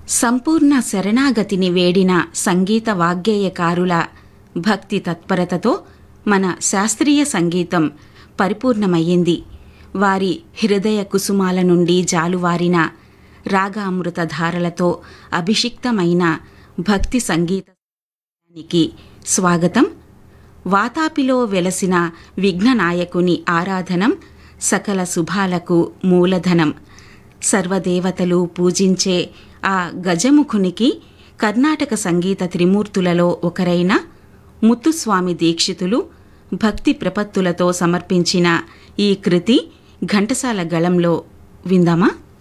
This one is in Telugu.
సంపూర్ణ శరణాగతిని వేడిన సంగీత వాగ్గేయకారుల భక్తి తత్పరతతో మన శాస్త్రీయ సంగీతం పరిపూర్ణమయ్యింది వారి హృదయ కుసుమాల నుండి జాలువారిన రాగామృత ధారలతో అభిషిక్తమైన భక్తి సంగీతానికి స్వాగతం వాతాపిలో వెలసిన విఘ్ననాయకుని ఆరాధనం సకల శుభాలకు మూలధనం సర్వదేవతలు పూజించే ఆ గజముఖునికి కర్ణాటక సంగీత త్రిమూర్తులలో ఒకరైన ముత్తుస్వామి దీక్షితులు భక్తి ప్రపత్తులతో సమర్పించిన ఈ కృతి ఘంటసాల గళంలో విందామా